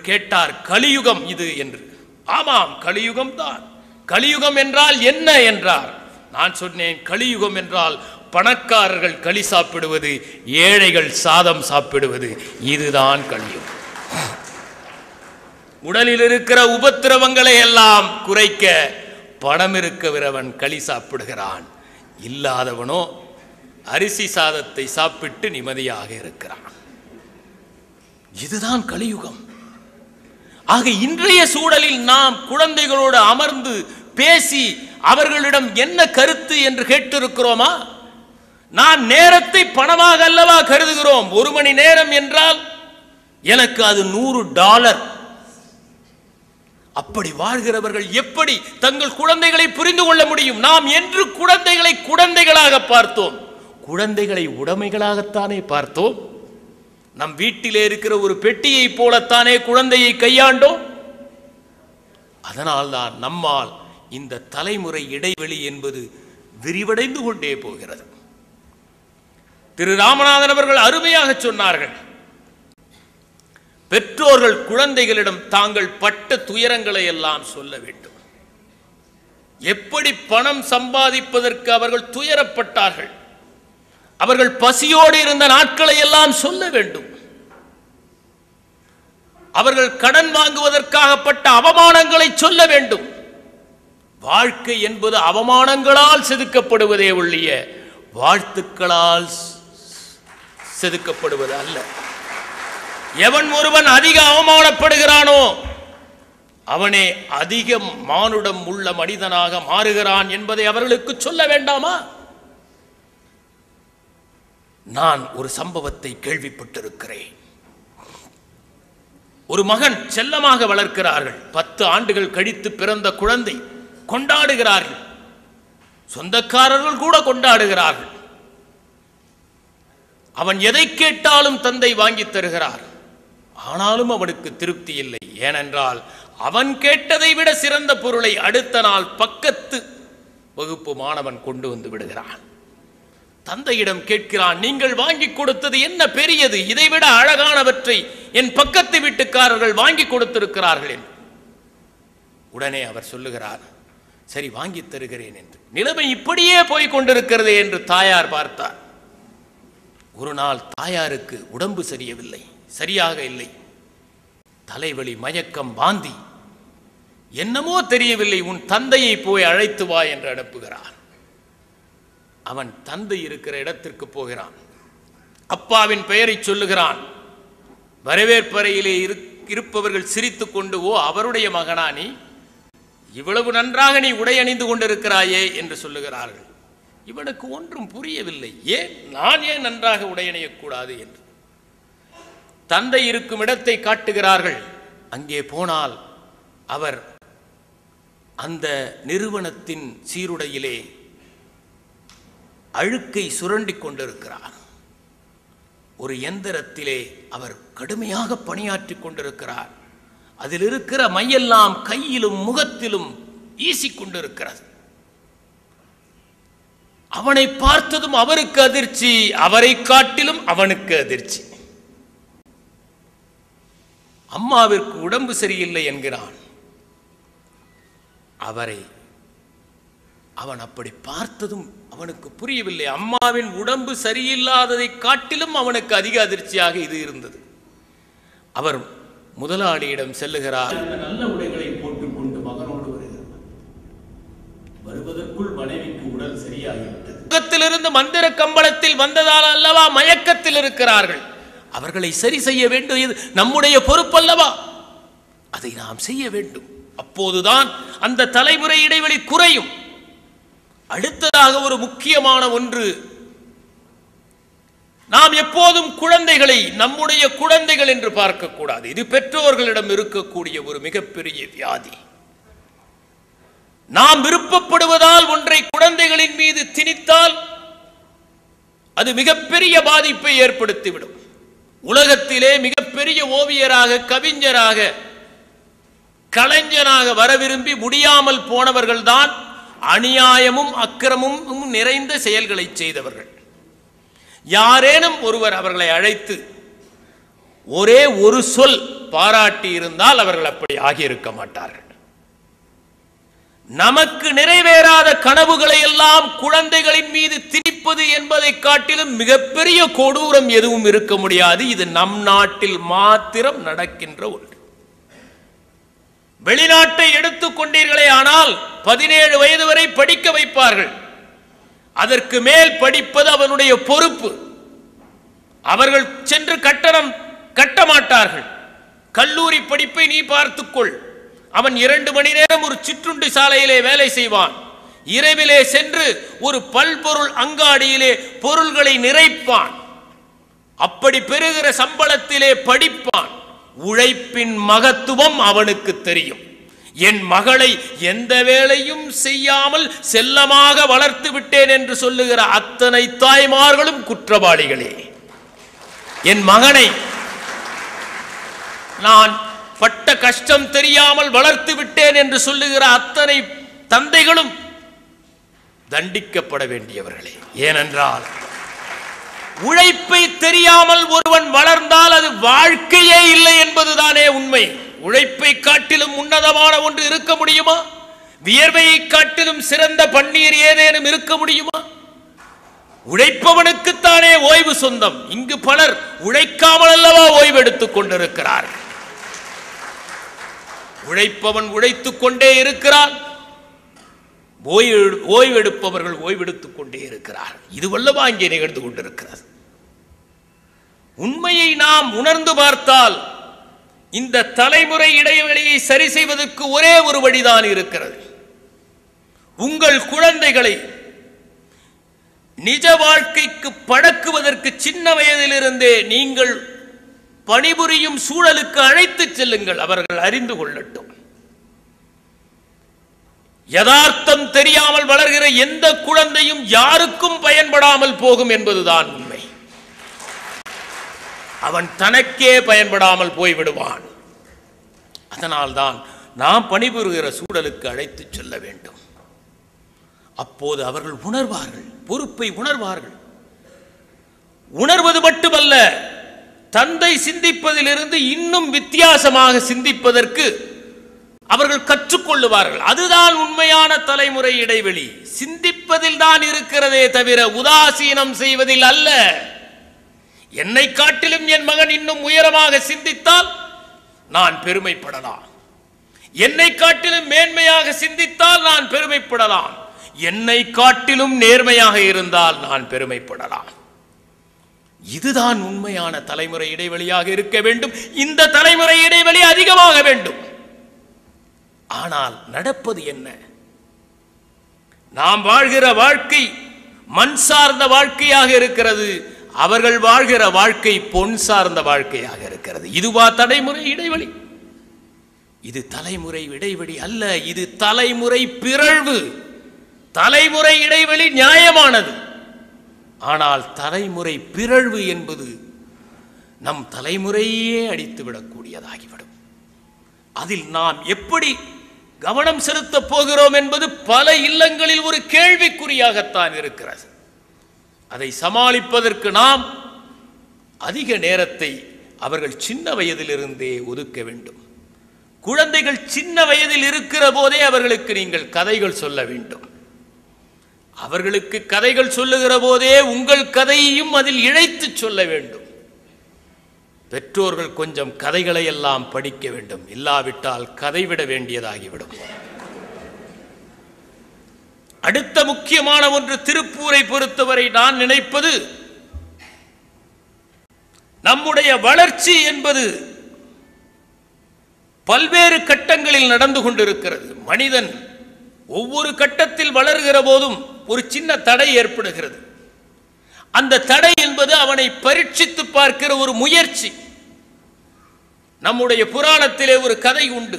ஒருவர் கேட்டார் கலியுகம் இது என்று ஆமாம் கலியுகம் தான் கலியுகம் என்றால் என்ன என்றார் நான் சொன்னேன் கலியுகம் என்றால் பணக்காரர்கள் களி சாப்பிடுவது ஏழைகள் சாதம் சாப்பிடுவது இதுதான் கலியுகம் உடலில் இருக்கிற உபத்திரவங்களை எல்லாம் குறைக்க பணம் இருக்கிறவன் களி சாப்பிடுகிறான் இல்லாதவனோ அரிசி சாதத்தை சாப்பிட்டு நிம்மதியாக இருக்கிறான் இதுதான் கலியுகம் ஆக இன்றைய சூழலில் நாம் குழந்தைகளோடு அமர்ந்து பேசி அவர்களிடம் என்ன கருத்து என்று கேட்டிருக்கிறோமா நான் நேரத்தை பணமாக அல்லவா கருதுகிறோம் ஒரு மணி நேரம் என்றால் எனக்கு அது நூறு டாலர் அப்படி வாழ்கிறவர்கள் எப்படி தங்கள் குழந்தைகளை புரிந்து கொள்ள முடியும் நாம் என்று குழந்தைகளை குழந்தைகளாக பார்த்தோம் குழந்தைகளை உடைமைகளாகத்தானே பார்த்தோம் நம் வீட்டிலே இருக்கிற ஒரு பெட்டியை போலத்தானே குழந்தையை கையாண்டோம் அதனால்தான் நம்மால் இந்த தலைமுறை இடைவெளி என்பது விரிவடைந்து கொண்டே போகிறது திரு ராமநாதன் அவர்கள் அருமையாக சொன்னார்கள் பெற்றோர்கள் குழந்தைகளிடம் தாங்கள் பட்ட துயரங்களை எல்லாம் சொல்ல வேண்டும் எப்படி பணம் சம்பாதிப்பதற்கு அவர்கள் துயரப்பட்டார்கள் அவர்கள் பசியோடு இருந்த நாட்களை எல்லாம் சொல்ல வேண்டும் அவர்கள் கடன் வாங்குவதற்காகப்பட்ட அவமானங்களை சொல்ல வேண்டும் வாழ்க்கை என்பது அவமானங்களால் செதுக்கப்படுவதே ஒழிய வாழ்த்துக்களால் செதுக்கப்படுவது அல்ல எவன் ஒருவன் அதிக அவமானப்படுகிறானோ அவனே அதிக மானுடம் உள்ள மனிதனாக மாறுகிறான் என்பதை அவர்களுக்கு சொல்ல வேண்டாமா நான் ஒரு சம்பவத்தை கேள்விப்பட்டிருக்கிறேன் ஒரு மகன் செல்லமாக வளர்க்கிறார்கள் பத்து ஆண்டுகள் கழித்து பிறந்த குழந்தை கொண்டாடுகிறார்கள் சொந்தக்காரர்கள் கூட கொண்டாடுகிறார்கள் அவன் எதை கேட்டாலும் தந்தை வாங்கித் தருகிறார் ஆனாலும் அவனுக்கு திருப்தி இல்லை ஏனென்றால் அவன் கேட்டதை விட சிறந்த பொருளை அடுத்த நாள் பக்கத்து வகுப்பு மாணவன் கொண்டு வந்து விடுகிறான் தந்தையிடம் கேட்கிறான் நீங்கள் வாங்கி கொடுத்தது என்ன பெரியது இதைவிட அழகானவற்றை என் பக்கத்து வீட்டுக்காரர்கள் வாங்கி கொடுத்திருக்கிறார்கள் என்று உடனே அவர் சொல்லுகிறார் சரி வாங்கி தருகிறேன் என்று நிலைமை இப்படியே போய் கொண்டிருக்கிறது என்று தாயார் பார்த்தார் ஒரு நாள் தாயாருக்கு உடம்பு சரியவில்லை சரியாக இல்லை தலைவலி மயக்கம் வாந்தி என்னமோ தெரியவில்லை உன் தந்தையை போய் அழைத்து வா என்று அனுப்புகிறார் அவன் தந்தை இருக்கிற இடத்திற்கு போகிறான் அப்பாவின் பெயரை சொல்லுகிறான் வரவேற்பறையிலே இரு- இருப்பவர்கள் சிரித்துக் கொண்டு ஓ அவருடைய மகனா நீ இவ்வளவு நன்றாக நீ உடை அணிந்து கொண்டிருக்கிறாயே என்று சொல்லுகிறார்கள் இவனுக்கு ஒன்றும் புரியவில்லை ஏன் நான் ஏன் நன்றாக உடை அணியக்கூடாது என்று தந்தை இருக்கும் இடத்தை காட்டுகிறார்கள் அங்கே போனால் அவர் அந்த நிறுவனத்தின் சீருடையிலே அழுக்கை சுரண்டிக் கொண்டிருக்கிறார் ஒரு எந்திரத்திலே அவர் கடுமையாக பணியாற்றிக் கொண்டிருக்கிறார் அதில் இருக்கிற மையெல்லாம் கையிலும் முகத்திலும் ஈசிக் கொண்டிருக்கிறது அவனை பார்த்ததும் அவருக்கு அதிர்ச்சி அவரை காட்டிலும் அவனுக்கு அதிர்ச்சி அம்மாவிற்கு உடம்பு சரியில்லை என்கிறான் அவரை அவன் அப்படி பார்த்ததும் அவனுக்கு புரியவில்லை அம்மாவின் உடம்பு சரியில்லாததை காட்டிலும் அவனுக்கு அதிக அதிர்ச்சியாக இது இருந்தது அவர் முதலாளியிடம் செல்லுகிறார் இந்த நல்ல உடைகளை போட்டுக்கொண்டு மகனோடு வருகிறார் வருவதற்குள் மனைவிக்கு உடல் சரியாகிவிட்டது முகத்திலிருந்து மந்திர கம்பளத்தில் வந்ததால் அல்லவா மயக்கத்தில் இருக்கிறார்கள் அவர்களை சரி செய்ய வேண்டியது நம்முடைய பொறுப்பல்லவா அதை நாம் செய்ய வேண்டும் அப்போதுதான் அந்த தலைமுறை இடைவெளி குறையும் அடுத்ததாக ஒரு முக்கியமான ஒன்று நாம் எப்போதும் குழந்தைகளை நம்முடைய குழந்தைகள் என்று பார்க்கக்கூடாது இது பெற்றோர்களிடம் இருக்கக்கூடிய ஒரு மிகப்பெரிய வியாதி நாம் விருப்பப்படுவதால் ஒன்றை குழந்தைகளின் மீது திணித்தால் அது மிகப்பெரிய பாதிப்பை ஏற்படுத்திவிடும் உலகத்திலே மிகப்பெரிய ஓவியராக கவிஞராக கலைஞனாக வர விரும்பி முடியாமல் போனவர்கள்தான் அநியாயமும் அக்கிரமும் நிறைந்த செயல்களை செய்தவர்கள் யாரேனும் ஒருவர் அவர்களை அழைத்து ஒரே ஒரு சொல் பாராட்டி இருந்தால் அவர்கள் அப்படி ஆகியிருக்க மாட்டார்கள் நமக்கு நிறைவேறாத கனவுகளை எல்லாம் குழந்தைகளின் மீது திணிப்பது என்பதை காட்டிலும் மிகப்பெரிய கொடூரம் எதுவும் இருக்க முடியாது இது நம் நாட்டில் மாத்திரம் நடக்கின்ற ஒன்று வெளிநாட்டை எடுத்துக் கொண்டீர்களே ஆனால் பதினேழு வயது வரை படிக்க வைப்பார்கள் அதற்கு மேல் படிப்பது அவனுடைய பொறுப்பு அவர்கள் சென்று கட்டணம் கட்ட மாட்டார்கள் கல்லூரி படிப்பை நீ பார்த்துக்கொள் அவன் இரண்டு மணி நேரம் ஒரு சிற்றுண்டி சாலையிலே வேலை செய்வான் இரவிலே சென்று ஒரு பல்பொருள் அங்காடியிலே பொருள்களை நிறைப்பான் அப்படி பெறுகிற சம்பளத்திலே படிப்பான் உழைப்பின் மகத்துவம் அவனுக்கு தெரியும் என் மகளை எந்த வேலையும் செய்யாமல் செல்லமாக வளர்த்து விட்டேன் என்று சொல்லுகிற அத்தனை தாய்மார்களும் குற்றவாளிகளே என் மகனை நான் பட்ட கஷ்டம் தெரியாமல் வளர்த்து விட்டேன் என்று சொல்லுகிற அத்தனை தந்தைகளும் தண்டிக்கப்பட வேண்டியவர்களே ஏனென்றால் உழைப்பை தெரியாமல் ஒருவன் வளர்ந்தால் அது வாழ்க்கையே இல்லை என்பதுதானே உண்மை உழைப்பை காட்டிலும் உன்னதமான ஒன்று இருக்க முடியுமா வியர்வையை காட்டிலும் சிறந்த பன்னீர் ஏதேனும் இருக்க முடியுமா உழைப்பவனுக்குத்தானே ஓய்வு சொந்தம் இங்கு பலர் உழைக்காமல் அல்லவா ஓய்வு எடுத்துக் கொண்டிருக்கிறார்கள் உழைப்பவன் உழைத்துக் கொண்டே இருக்கிறான் ஓய்வு ஓய்வெடுப்பவர்கள் ஓய்வெடுத்துக் கொண்டே இருக்கிறார் இது வல்லவா இங்கே நிகழ்ந்து கொண்டிருக்கிறது உண்மையை நாம் உணர்ந்து பார்த்தால் இந்த தலைமுறை இடைவெளியை சரி செய்வதற்கு ஒரே ஒரு வழிதான் இருக்கிறது உங்கள் குழந்தைகளை நிஜ வாழ்க்கைக்கு பழக்குவதற்கு சின்ன வயதிலிருந்தே நீங்கள் பணிபுரியும் சூழலுக்கு அழைத்துச் செல்லுங்கள் அவர்கள் அறிந்து கொள்ளட்டும் யதார்த்தம் தெரியாமல் வளர்கிற எந்த குழந்தையும் யாருக்கும் பயன்படாமல் போகும் என்பதுதான் உண்மை அவன் தனக்கே பயன்படாமல் போய்விடுவான் அதனால்தான் நாம் பணிபுரிகிற சூழலுக்கு அழைத்துச் செல்ல வேண்டும் அப்போது அவர்கள் உணர்வார்கள் பொறுப்பை உணர்வார்கள் உணர்வது மட்டுமல்ல தந்தை சிந்திப்பதிலிருந்து இன்னும் வித்தியாசமாக சிந்திப்பதற்கு அவர்கள் கற்றுக்கொள்ளுவார்கள் அதுதான் உண்மையான தலைமுறை இடைவெளி சிந்திப்பதில் தான் இருக்கிறதே தவிர உதாசீனம் செய்வதில் அல்ல என்னை காட்டிலும் என் மகன் இன்னும் உயரமாக சிந்தித்தால் நான் பெருமைப்படலாம் என்னை காட்டிலும் மேன்மையாக சிந்தித்தால் நான் பெருமைப்படலாம் என்னை காட்டிலும் நேர்மையாக இருந்தால் நான் பெருமைப்படலாம் இதுதான் உண்மையான தலைமுறை இடைவெளியாக இருக்க வேண்டும் இந்த தலைமுறை இடைவெளி அதிகமாக வேண்டும் ஆனால் நடப்பது என்ன நாம் வாழ்கிற வாழ்க்கை மண் சார்ந்த வாழ்க்கையாக இருக்கிறது அவர்கள் வாழ்கிற வாழ்க்கை பொன் சார்ந்த வாழ்க்கையாக இருக்கிறது இதுவா தலைமுறை இடைவெளி இது தலைமுறை இடைவெளி அல்ல இது தலைமுறை பிறழ்வு தலைமுறை இடைவெளி நியாயமானது ஆனால் தலைமுறை பிறழ்வு என்பது நம் தலைமுறையே அடித்து விடக்கூடியதாகிவிடும் அதில் நாம் எப்படி கவனம் செலுத்தப் போகிறோம் என்பது பல இல்லங்களில் ஒரு கேள்விக்குறியாகத்தான் இருக்கிறது அதை சமாளிப்பதற்கு நாம் அதிக நேரத்தை அவர்கள் சின்ன வயதிலிருந்தே ஒதுக்க வேண்டும் குழந்தைகள் சின்ன வயதில் இருக்கிற போதே அவர்களுக்கு நீங்கள் கதைகள் சொல்ல வேண்டும் அவர்களுக்கு கதைகள் சொல்லுகிற போதே உங்கள் கதையையும் அதில் இழைத்து சொல்ல வேண்டும் பெற்றோர்கள் கொஞ்சம் கதைகளை எல்லாம் படிக்க வேண்டும் இல்லாவிட்டால் கதை விட வேண்டியதாகிவிடும் அடுத்த முக்கியமான ஒன்று திருப்பூரை பொறுத்தவரை நான் நினைப்பது நம்முடைய வளர்ச்சி என்பது பல்வேறு கட்டங்களில் நடந்து கொண்டிருக்கிறது மனிதன் ஒவ்வொரு கட்டத்தில் வளர்கிற போதும் ஒரு சின்ன தடை ஏற்படுகிறது அந்த தடை என்பது அவனை பரீட்சித்து பார்க்கிற ஒரு முயற்சி நம்முடைய புராணத்திலே ஒரு கதை உண்டு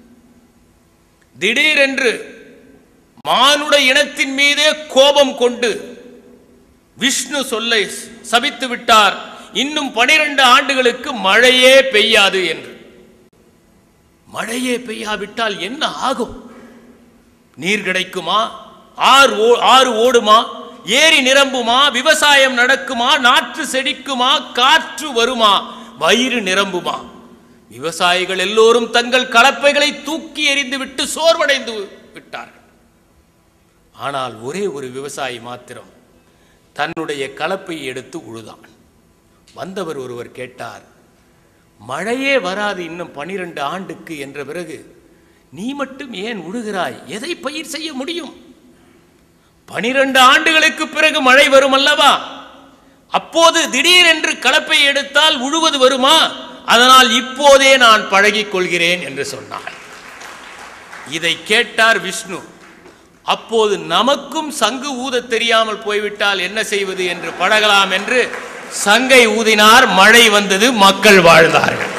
திடீரென்று மானுட இனத்தின் மீதே கோபம் கொண்டு விஷ்ணு சொல்லை சபித்து விட்டார் இன்னும் பனிரெண்டு ஆண்டுகளுக்கு மழையே பெய்யாது என்று மழையே பெய்யாவிட்டால் என்ன ஆகும் நீர் கிடைக்குமா ஆறு ஓ ஆறு ஓடுமா ஏரி நிரம்புமா விவசாயம் நடக்குமா நாற்று செடிக்குமா காற்று வருமா வயிறு நிரம்புமா விவசாயிகள் எல்லோரும் தங்கள் கலப்பைகளை தூக்கி எறிந்துவிட்டு சோர்வடைந்து விட்டார்கள் ஆனால் ஒரே ஒரு விவசாயி மாத்திரம் தன்னுடைய கலப்பையை எடுத்து உழுதான் வந்தவர் ஒருவர் கேட்டார் மழையே வராது இன்னும் பனிரெண்டு ஆண்டுக்கு என்ற பிறகு நீ மட்டும் ஏன் உழுகிறாய் எதை பயிர் செய்ய முடியும் பனிரெண்டு ஆண்டுகளுக்கு பிறகு மழை வரும் அல்லவா அப்போது திடீரென்று கலப்பை எடுத்தால் உழுவது வருமா அதனால் இப்போதே நான் பழகிக் கொள்கிறேன் என்று சொன்னார் இதை கேட்டார் விஷ்ணு அப்போது நமக்கும் சங்கு ஊத தெரியாமல் போய்விட்டால் என்ன செய்வது என்று பழகலாம் என்று சங்கை ஊதினார் மழை வந்தது மக்கள் வாழ்ந்தார்கள்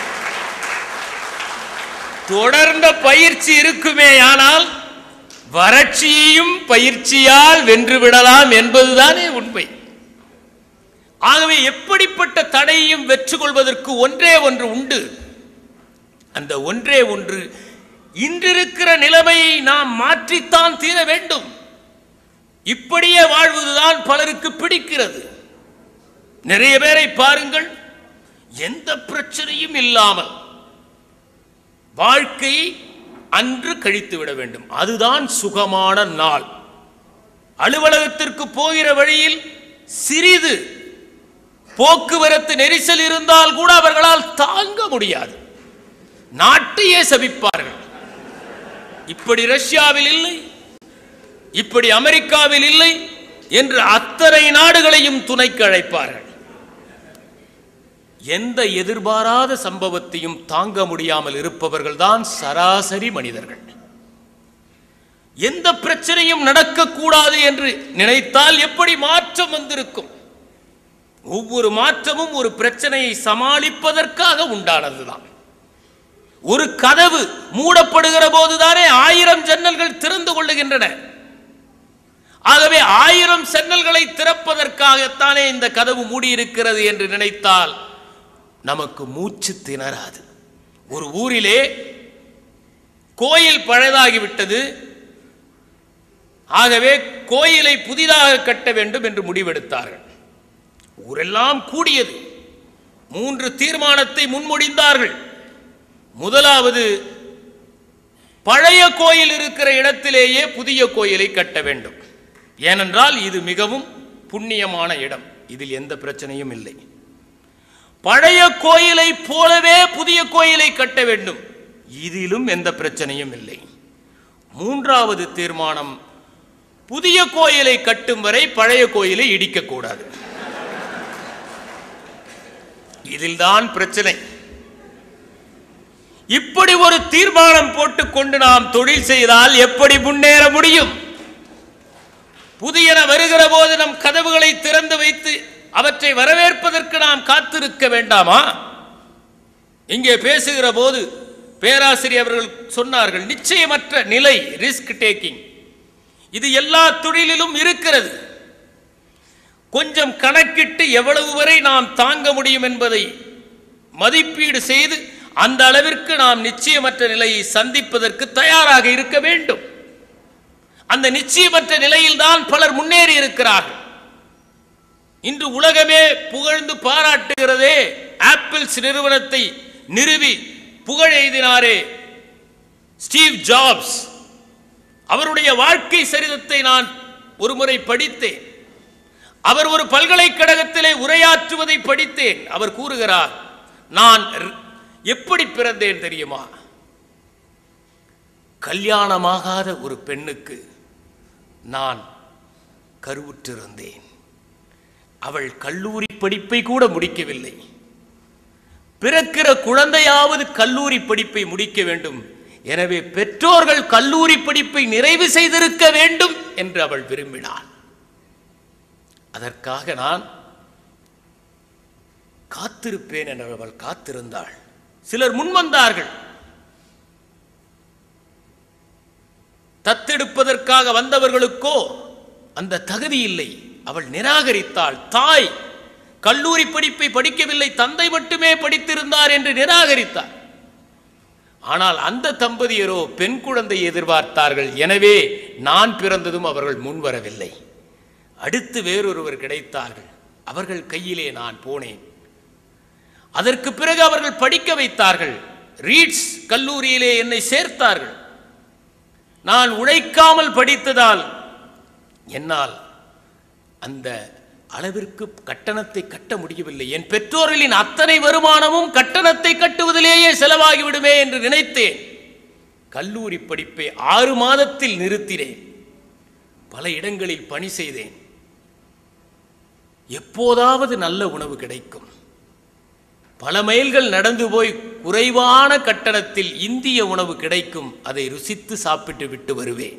தொடர்ந்த பயிற்சி இருக்குமே ஆனால் வறட்சியையும் பயிற்சியால் வென்றுவிடலாம் என்பதுதானே உண்மை ஆகவே எப்படிப்பட்ட தடையையும் வெற்றி கொள்வதற்கு ஒன்றே ஒன்று உண்டு அந்த ஒன்றே ஒன்று இன்றிருக்கிற நிலைமையை நாம் மாற்றித்தான் தீர வேண்டும் இப்படியே வாழ்வதுதான் பலருக்கு பிடிக்கிறது நிறைய பேரை பாருங்கள் எந்த பிரச்சனையும் இல்லாமல் வாழ்க்கையை அன்று கழித்து விட வேண்டும் அதுதான் சுகமான நாள் அலுவலகத்திற்கு போகிற வழியில் சிறிது போக்குவரத்து நெரிசல் இருந்தால் கூட அவர்களால் தாங்க முடியாது நாட்டையே சபிப்பார்கள் இப்படி ரஷ்யாவில் இல்லை இப்படி அமெரிக்காவில் இல்லை என்று அத்தனை நாடுகளையும் துணைக்கு அழைப்பார்கள் எந்த எதிர்பாராத சம்பவத்தையும் தாங்க முடியாமல் இருப்பவர்கள் தான் சராசரி மனிதர்கள் எந்த பிரச்சனையும் நடக்கக்கூடாது என்று நினைத்தால் எப்படி மாற்றம் வந்திருக்கும் ஒவ்வொரு மாற்றமும் ஒரு பிரச்சனையை சமாளிப்பதற்காக உண்டானதுதான் ஒரு கதவு மூடப்படுகிற போதுதானே ஆயிரம் ஜன்னல்கள் திறந்து கொள்ளுகின்றன ஆகவே ஆயிரம் ஜன்னல்களை திறப்பதற்காகத்தானே இந்த கதவு மூடியிருக்கிறது என்று நினைத்தால் நமக்கு மூச்சு திணறாது ஒரு ஊரிலே கோயில் பழதாகிவிட்டது ஆகவே கோயிலை புதிதாக கட்ட வேண்டும் என்று முடிவெடுத்தார்கள் ஊரெல்லாம் கூடியது மூன்று தீர்மானத்தை முன்மொழிந்தார்கள் முதலாவது பழைய கோயில் இருக்கிற இடத்திலேயே புதிய கோயிலை கட்ட வேண்டும் ஏனென்றால் இது மிகவும் புண்ணியமான இடம் இதில் எந்த பிரச்சனையும் இல்லை பழைய கோயிலை போலவே புதிய கோயிலை கட்ட வேண்டும் இதிலும் எந்த பிரச்சனையும் இல்லை மூன்றாவது தீர்மானம் புதிய கோயிலை கட்டும் வரை பழைய கோயிலை இடிக்கக்கூடாது இதில்தான் பிரச்சனை இப்படி ஒரு தீர்மானம் போட்டுக்கொண்டு நாம் தொழில் செய்தால் எப்படி முன்னேற முடியும் புதியன வருகிற போது நம் கதவுகளை திறந்து வைத்து அவற்றை வரவேற்பதற்கு நாம் காத்திருக்க வேண்டாமா இங்கே பேசுகிற போது பேராசிரியர் அவர்கள் சொன்னார்கள் நிச்சயமற்ற நிலை ரிஸ்க் டேக்கிங் இது எல்லா தொழிலிலும் இருக்கிறது கொஞ்சம் கணக்கிட்டு எவ்வளவு வரை நாம் தாங்க முடியும் என்பதை மதிப்பீடு செய்து அந்த அளவிற்கு நாம் நிச்சயமற்ற நிலையை சந்திப்பதற்கு தயாராக இருக்க வேண்டும் அந்த நிச்சயமற்ற நிலையில்தான் பலர் முன்னேறி இருக்கிறார்கள் இன்று உலகமே புகழ்ந்து பாராட்டுகிறதே ஆப்பிள்ஸ் நிறுவனத்தை நிறுவி புகழ் எய்தினாரே ஸ்டீவ் ஜாப்ஸ் அவருடைய வாழ்க்கை சரிதத்தை நான் ஒருமுறை படித்தேன் அவர் ஒரு பல்கலைக்கழகத்திலே உரையாற்றுவதை படித்தேன் அவர் கூறுகிறார் நான் ர்- எப்படி பிறந்தேன் தெரியுமா கல்யாணமாகாத ஒரு பெண்ணுக்கு நான் கருவுற்றிருந்தேன் அவள் கல்லூரி படிப்பை கூட முடிக்கவில்லை பிறக்கிற குழந்தையாவது கல்லூரி படிப்பை முடிக்க வேண்டும் எனவே பெற்றோர்கள் கல்லூரி படிப்பை நிறைவு செய்திருக்க வேண்டும் என்று அவள் விரும்பினாள் அதற்காக நான் காத்திருப்பேன் என்று அவள் காத்திருந்தாள் சிலர் முன்வந்தார்கள் தத்தெடுப்பதற்காக வந்தவர்களுக்கோ அந்த தகுதி இல்லை அவள் நிராகரித்தாள் தாய் கல்லூரி படிப்பை படிக்கவில்லை தந்தை மட்டுமே படித்திருந்தார் என்று நிராகரித்தார் ஆனால் அந்த தம்பதியரோ பெண் குழந்தை எதிர்பார்த்தார்கள் எனவே நான் பிறந்ததும் அவர்கள் முன்வரவில்லை அடுத்து வேறொருவர் கிடைத்தார்கள் அவர்கள் கையிலே நான் போனேன் அதற்கு பிறகு அவர்கள் படிக்க வைத்தார்கள் ரீட்ஸ் கல்லூரியிலே என்னை சேர்த்தார்கள் நான் உழைக்காமல் படித்ததால் என்னால் அந்த அளவிற்கு கட்டணத்தை கட்ட முடியவில்லை என் பெற்றோர்களின் அத்தனை வருமானமும் கட்டணத்தை கட்டுவதிலேயே செலவாகிவிடுமே என்று நினைத்தேன் கல்லூரி படிப்பை ஆறு மாதத்தில் நிறுத்தினேன் பல இடங்களில் பணி செய்தேன் எப்போதாவது நல்ல உணவு கிடைக்கும் பல மைல்கள் நடந்து போய் குறைவான கட்டணத்தில் இந்திய உணவு கிடைக்கும் அதை ருசித்து சாப்பிட்டு விட்டு வருவேன்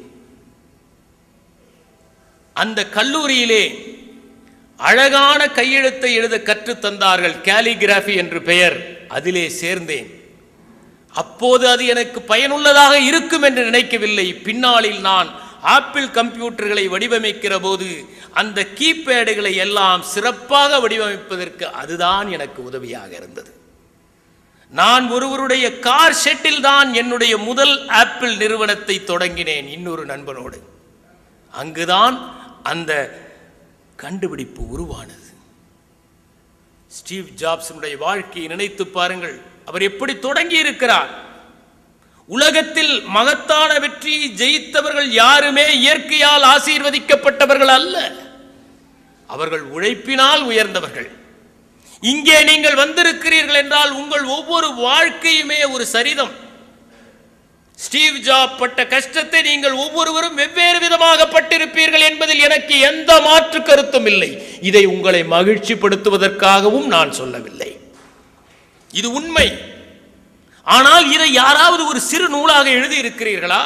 அந்த கல்லூரியிலே அழகான கையெழுத்தை எழுத கற்றுத் தந்தார்கள் கேலிகிராஃபி என்று பெயர் அதிலே சேர்ந்தேன் அப்போது அது எனக்கு பயனுள்ளதாக இருக்கும் என்று நினைக்கவில்லை பின்னாளில் நான் ஆப்பிள் கம்ப்யூட்டர்களை வடிவமைக்கிற போது அந்த கீபேடுகளை எல்லாம் சிறப்பாக வடிவமைப்பதற்கு அதுதான் எனக்கு உதவியாக இருந்தது நான் ஒருவருடைய கார் ஷெட்டில் தான் என்னுடைய முதல் ஆப்பிள் நிறுவனத்தை தொடங்கினேன் இன்னொரு நண்பனோடு அங்குதான் அந்த கண்டுபிடிப்பு உருவானது ஸ்டீவ் ஜாப்ஸினுடைய வாழ்க்கையை நினைத்து பாருங்கள் அவர் எப்படி தொடங்கி இருக்கிறார் உலகத்தில் மகத்தான வெற்றியை ஜெயித்தவர்கள் யாருமே இயற்கையால் ஆசீர்வதிக்கப்பட்டவர்கள் அல்ல அவர்கள் உழைப்பினால் உயர்ந்தவர்கள் இங்கே நீங்கள் வந்திருக்கிறீர்கள் என்றால் உங்கள் ஒவ்வொரு வாழ்க்கையுமே ஒரு சரிதம் ஸ்டீவ் ஜாப் பட்ட கஷ்டத்தை நீங்கள் ஒவ்வொருவரும் வெவ்வேறு விதமாக பட்டிருப்பீர்கள் என்பதில் எனக்கு எந்த மாற்று கருத்தும் இல்லை இதை உங்களை மகிழ்ச்சிப்படுத்துவதற்காகவும் நான் சொல்லவில்லை இது உண்மை ஆனால் இதை யாராவது ஒரு சிறு நூலாக எழுதி இருக்கிறீர்களா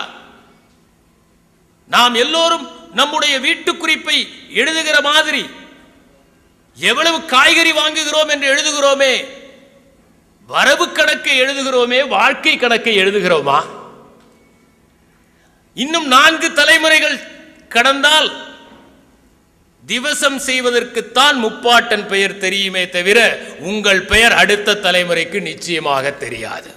நாம் எல்லோரும் நம்முடைய வீட்டு குறிப்பை எழுதுகிற மாதிரி எவ்வளவு காய்கறி வாங்குகிறோம் என்று எழுதுகிறோமே வரவு கணக்கை எழுதுகிறோமே வாழ்க்கை கணக்கை எழுதுகிறோமா இன்னும் நான்கு தலைமுறைகள் கடந்தால் திவசம் செய்வதற்குத்தான் முப்பாட்டன் பெயர் தெரியுமே தவிர உங்கள் பெயர் அடுத்த தலைமுறைக்கு நிச்சயமாக தெரியாது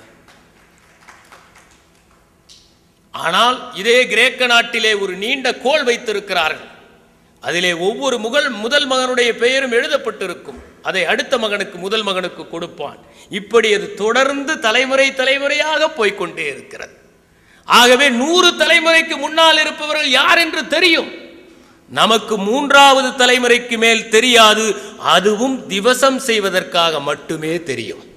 ஆனால் இதே கிரேக்க நாட்டிலே ஒரு நீண்ட கோல் வைத்திருக்கிறார்கள் அதிலே ஒவ்வொரு முகல் முதல் மகனுடைய பெயரும் எழுதப்பட்டிருக்கும் அதை அடுத்த மகனுக்கு முதல் மகனுக்கு கொடுப்பான் இப்படி அது தொடர்ந்து தலைமுறை தலைமுறையாக போய்க்கொண்டே இருக்கிறது ஆகவே நூறு தலைமுறைக்கு முன்னால் இருப்பவர்கள் யார் என்று தெரியும் நமக்கு மூன்றாவது தலைமுறைக்கு மேல் தெரியாது அதுவும் திவசம் செய்வதற்காக மட்டுமே தெரியும்